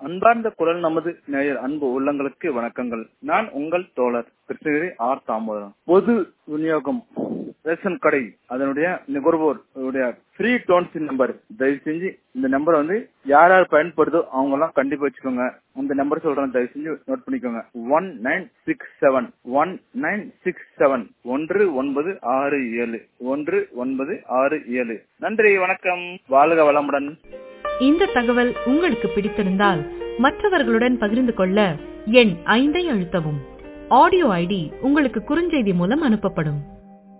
அன்பார்ந்த குரல் நமது நேயர் அன்பு உள்ளங்களுக்கு வணக்கங்கள் நான் உங்கள் தோழர் கிருஷ்ணகிரி ஆர் தாமோதரம் பொது விநியோகம் ரேஷன் கடை அதனுடைய நுகர்வோர் ஃப்ரீ டோன் நம்பர் தயவு செஞ்சு இந்த நம்பர் வந்து யார் யார் பயன்படுதோ அவங்க எல்லாம் கண்டிப்பா வச்சுக்கோங்க இந்த நம்பர் சொல்றேன் தயவு செஞ்சு நோட் பண்ணிக்கோங்க one nine six seven one nine six seven ஒன்று ஒன்பது ஆறு ஏழு ஒன்று ஒன்பது ஆறு ஏழு நன்றி வணக்கம் வாழ்க வளமுடன் இந்த தகவல் உங்களுக்கு பிடித்திருந்தால் மற்றவர்களுடன் பகிர்ந்து கொள்ள எண் ஐந்தை அழுத்தவும் ஆடியோ ஐடி உங்களுக்கு குறுஞ்செய்தி மூலம் அனுப்பப்படும்